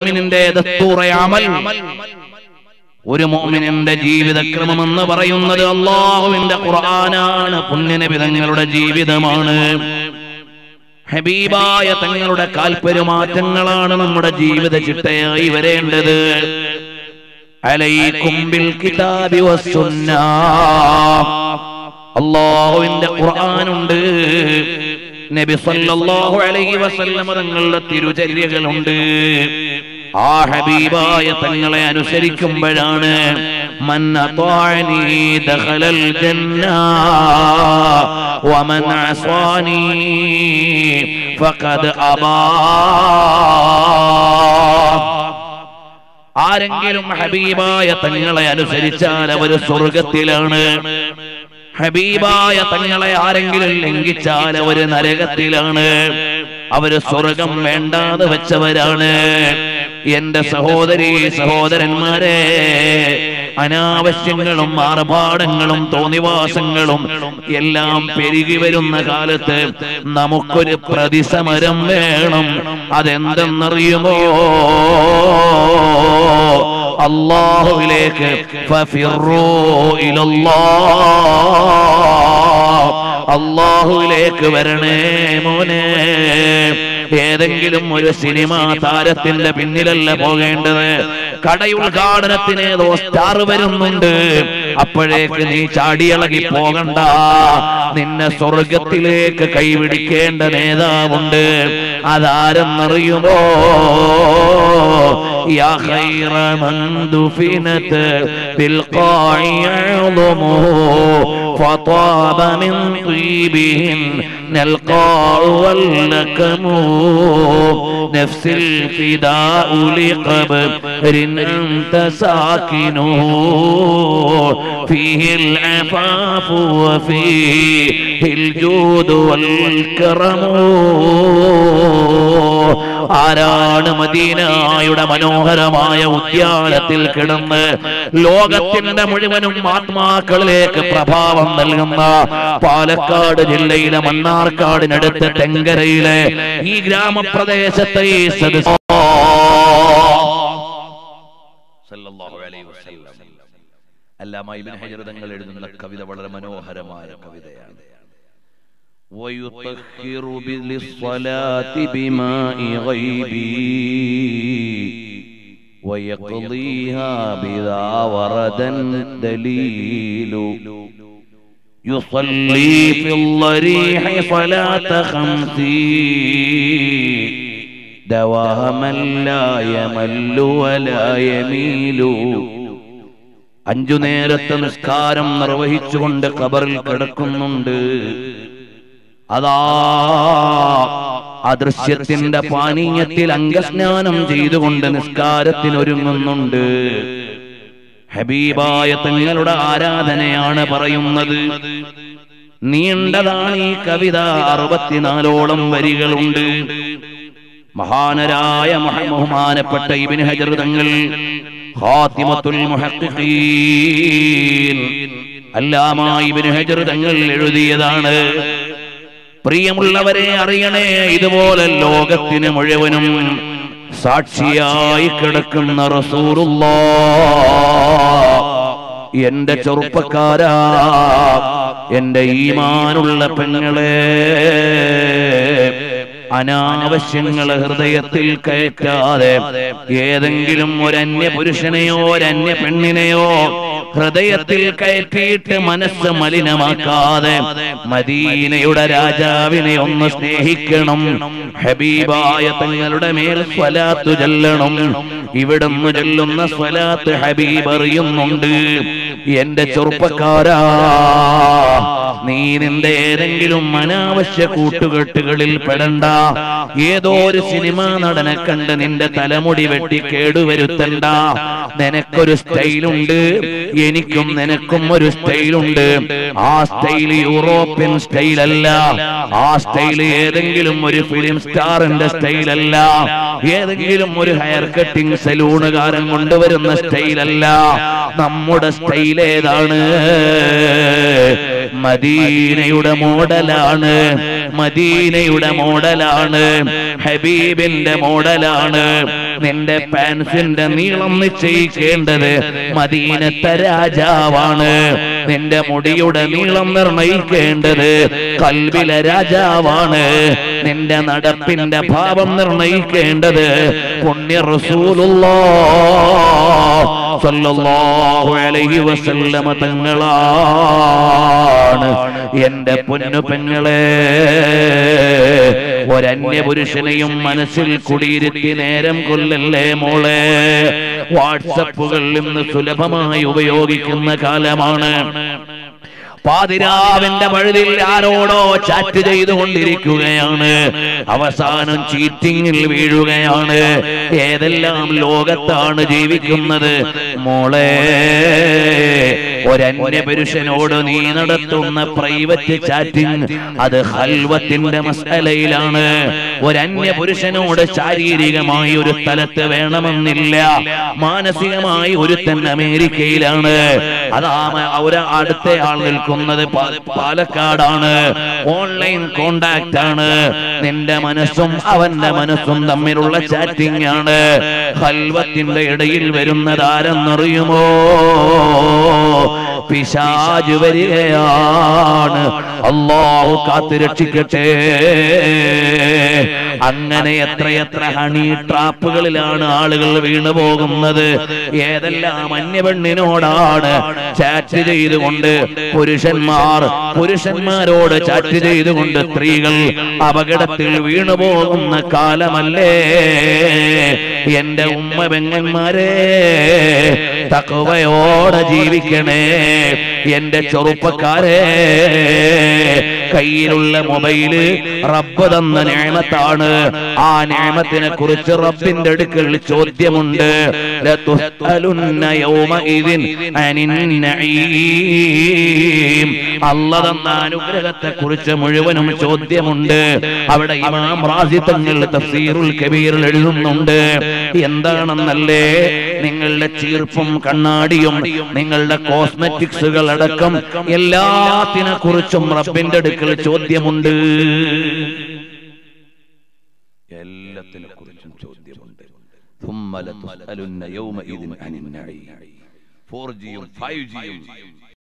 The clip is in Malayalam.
മുഅ്മിനിന്റെ ദസ്തൂറ അമൽ ഒരു മോമിനിന്റെ ജീവിതക്രമം എന്ന് പറയുന്നത് അള്ളാഹുവിന്റെ ഖുർആനാണ് പുണ്യനബി തങ്ങളുടെ ജീവിതമാണ് ഹബീബായ തങ്ങളുടെ കാൽപെരുമാറ്റങ്ങളാണ് നമ്മുടെ ജീവിത ചിട്ടയായി വരേണ്ടത് അലൈക്കും ബിൽ കിതാബി വസ്സുന്ന അള്ളാഹുവിന്റെ ഖുർആനുണ്ട് നബി സല്ലല്ലാഹു അലൈഹി വസല്ലം തങ്ങളുടെ തിരുചര്യകളുണ്ട് ആ ഹബീബായ തങ്ങളെ അനുസരിക്കുമ്പോഴാണ് മൻ അത്വാനി ദഖലൽ ജന്ന വമൻ അസ്വാനി ഫഖദ് അബാ ആരെങ്കിലും ഹബീബായ തങ്ങളെ അനുസരിച്ചാൽ അവർ സ്വർഗത്തിലാണ് ഹബീബായ തങ്ങളെ ആരെങ്കിലും ലംഘിച്ചാൽ അവര് നരകത്തിലാണ് അവര് സ്വർഗം വേണ്ടാതെ വെച്ചവരാണ് എന്റെ സഹോദരി സഹോദരന്മാരെ അനാവശ്യങ്ങളും ആർഭാടങ്ങളും തോന്നിവാസങ്ങളും എല്ലാം പെരുകി വരുന്ന കാലത്ത് നമുക്കൊരു പ്രതിസമരം വേണം അതെന്തെന്നറിയുമോ അള്ളാഹുവിലേക്ക് ഫഫിറൂ ഇലല്ലാഹ്. അള്ളാഹുവിലേക്ക് വരണേ മോനെ ഏതെങ്കിലും ഒരു സിനിമാ താരത്തിന്റെ പിന്നിലല്ല പോകേണ്ടത് കടയുദ്ഘാടനത്തിന് ഏതോ സ്റ്റാർ വരുന്നുണ്ട് അപ്പോഴേക്ക് നീ ചാടിയിളകി പോകണ്ട നിന്നെ സ്വർഗത്തിലേക്ക് കൈപിടിക്കേണ്ട നേതാവുണ്ട് അതാരെന്നറിയുമോ يا خير من دفنت بالقاع عظمه فطاب من طيبهم القاع واللكم نفس الفداء لقبر أنت ساكنه فيه العفاف وفيه الجود والكرم ആരാണ് മദീനായുടെ മനോഹരമായ ഉദ്യാനത്തിൽ കിടന്ന് ലോകത്തിന്റെ മുഴുവനും ആത്മാക്കളിലേക്ക് പ്രഭാവം നൽകുന്ന പാലക്കാട് ജില്ലയിലെ മണ്ണാർക്കാടിനടുത്ത് തെങ്കരയിലെ ഈ ഗ്രാമപ്രദേശത്തെ ഈ സദസ്സ് സല്ലല്ലാഹു അലൈഹി വസല്ലം. അല്ലാമ ഇബ്നു ഹജർ തങ്ങൾ എഴുതുന്ന കവിത വളരെ മനോഹരമായ കവിതയാണ് ويطهر بالصلاة بماء غيبي ويقضيها بذا ورد دليل يصلي في الضريح صلاة خمسي دواما لا يمل ولا يميل അഞ്ചു നേരത്തെ നിസ്കാരം നിർവഹിച്ചുകൊണ്ട് ഖബറിൽ കിടക്കുന്നുണ്ട് അതാ അദൃശ്യത്തിന്റെ പാനീയത്തിൽ അംഗസ്നാനം ചെയ്തുകൊണ്ട് നിസ്കാരത്തിനൊരുങ്ങുന്നുണ്ട് ഹബീബായ തങ്ങളുടെ ആരാധനയാണ് പറയുന്നത് നീണ്ടതാണ് ഈ കവിത അറുപത്തിനാലോളം വരികളുണ്ട് മഹാനരായ മഹ- ബഹുമാനപ്പെട്ട ഇബിൻ ഹജർ തങ്ങൾ ഖാത്തിമത്തുൽ മുഹഖഖീൻ അല്ലാമ ഇബ്നു ഹജർ തങ്ങൾ എഴുതിയതാണ് പ്രിയമുള്ളവരെ അറിയണേ ഇതുപോലെ ലോകത്തിന് മുഴുവനും സാക്ഷിയായി കിടക്കുന്ന റസൂറുല്ലാ എന്റെ ചെറുപ്പക്കാരാ എന്റെ ഈമാനുള്ള പെങ്ങളെ അനാവശ്യങ്ങൾ ഹൃദയത്തിൽ കയറ്റാതെ ഏതെങ്കിലും ഒരു അന്യ പുരുഷനെയോ ഒരു അന്യ പെണ്ണിനെയോ ഹൃദയത്തിൽ കയറ്റിയിട്ട് മനസ്സ് മലിനമാക്കാതെ മദീനയുടെ രാജാവിനെ ഒന്ന് സ്നേഹിക്കണം ഹബീബായ തങ്ങളുടെ മേൽ സ്വലാത്തു ചൊല്ലണം ഇവിടുന്ന് ചൊല്ലുന്ന സ്വലാത്ത് ഹബീബ് അറിയുന്നുണ്ട് എന്റെ ചെറുപ്പക്കാരാ നീ നിന്റെ ഏതെങ്കിലും അനാവശ്യ കൂട്ടുകെട്ടുകളിൽ പെടണ്ട ഏതോ ഒരു സിനിമാ നടനെ കണ്ട് നിന്റെ തലമുടി വെട്ടി കേടുവരുത്തണ്ട നിനക്കൊരു സ്റ്റൈലുണ്ട് എനിക്കും നിനക്കും ഒരു സ്റ്റൈലുണ്ട് ആ സ്റ്റൈൽ യൂറോപ്യൻ സ്റ്റൈൽ അല്ല ആ സ്റ്റൈൽ ഏതെങ്കിലും ഒരു ഫിലിം സ്റ്റാറിന്റെ സ്റ്റൈൽ അല്ല ഏതെങ്കിലും ഒരു ഹെയർ കട്ടിംഗ് സലൂണുകാരൻ കൊണ്ടുവരുന്ന സ്റ്റൈൽ അല്ല നമ്മുടെ സ്റ്റൈൽ ഏതാണ് മദീനയുടെ മോഡലാണ് മദീനയുടെ മോഡലാണ് ഹബീബിന്റെ മോഡലാണ് നിന്റെ പാൻസിന്റെ നീളം നിശ്ചയിക്കേണ്ടത് മദീനത്തെ രാജാവാണ് നിന്റെ മുടിയുടെ നീളം നിർണയിക്കേണ്ടത് കൽവിലെ രാജാവാണ് നിന്റെ നടപ്പിന്റെ ഭാവം നിർണയിക്കേണ്ടത് പുണ്യ റസൂലുള്ളാ സല്ലല്ലാഹു അലൈഹി വസല്ലമ തങ്ങളാണ് എന്റെ പൊന്നു പെങ്ങളെ ഒരന്യ പുരുഷനെയും മനസ്സിൽ കുടിയിരുത്തി നേരം കൊല്ലല്ലേ മോളെ വാട്സപ്പുകൾ ഇന്ന് സുലഭമായി ഉപയോഗിക്കുന്ന കാലമാണ് പാതിരാവിന്റെ വഴുതിൽ ആരോടോ ചാറ്റ് ചെയ്തുകൊണ്ടിരിക്കുകയാണ് അവസാനം ചീറ്റിങ്ങിൽ വീഴുകയാണ് ഏതെല്ലാം ലോകത്താണ് ജീവിക്കുന്നത് മോളെ ഒരന്യ പുരുഷനോട് നീ നടത്തുന്ന പ്രൈവറ്റ് ചാറ്റിംഗ് അത് ഹൽവത്തിന്റെ മസലയിലാണ് ഒരന്യ പുരുഷനോട് ശാരീരികമായി ഒരു സ്ഥലത്ത് വേണമെന്നില്ല മാനസികമായി ഒരുത്തൻ അമേരിക്കയിലാണ് അതാ ഒരു അടുത്ത ആൾ നിൽക്കുന്നത് പാ- പാലക്കാടാണ് ഓൺലൈൻ കോണ്ടാക്ട് ആണ് നിന്റെ മനസ്സും അവന്റെ മനസ്സും തമ്മിലുള്ള ചാറ്റിംഗ് ആണ് ഹൽവത്തിന്റെ ഇടയിൽ വരുന്നത് ആരെന്നറിയുമോ പിശാജ് വരികയാണ് അള്ളാഹു കാത്തുരക്ഷിക്കട്ടെ അങ്ങനെ എത്രയെത്ര ഹണി ട്രാപ്പുകളിലാണ് ആളുകൾ വീണു പോകുന്നത് ഏതെല്ലാം അന്യപെണ്ണിനോടാണ് ചാറ്റ് ചെയ്തുകൊണ്ട് പുരുഷന്മാർ പുരുഷന്മാരോട് ചാറ്റ് ചെയ്തുകൊണ്ട് സ്ത്രീകൾ അപകടത്തിൽ വീണു പോകുന്ന കാലമല്ലേ എന്റെ ഉമ്മ പെങ്ങന്മാരെ തക്കവയോടെ ജീവിക്കണേ എന്റെ ചെറുപ്പക്കാരെ കയ്യിലുള്ള മൊബൈല് റബ്ബ് തന്ന നേമത്താണ് ആ നേമത്തിനെ കുറിച്ച് റബ്ബിന്റെ അടുക്കൽ ചോദ്യമുണ്ട് ലതുസ്അലുന്ന യൗമഇദിൻ അനിൻ നഈം. അല്ല തന്ന അനുഗ്രഹത്തെ കുറിച്ച് മുഴുവനും ചോദ്യമുണ്ട് അവിടെ ഇമാം റാസി തങ്ങൾ തഫ്സീറുൽ കബീറിൽ എഴുതുന്നുണ്ട് എന്താണെന്നല്ലേ നിങ്ങളുടെ ചീർപ്പും കണ്ണാടിയും നിങ്ങളുടെ കോസ്മെറ്റിക്സുകൾ അടക്കം എല്ലാത്തിനെ കുറിച്ചും റബ്ബിന്റെ അടുക്കൽ ചോദ്യമുണ്ട് എല്ലാത്തിനെ കുറിച്ചും ചോദ്യമുണ്ട് ثم لتسألن يومئذ عن النعيم 4G യും 5G യും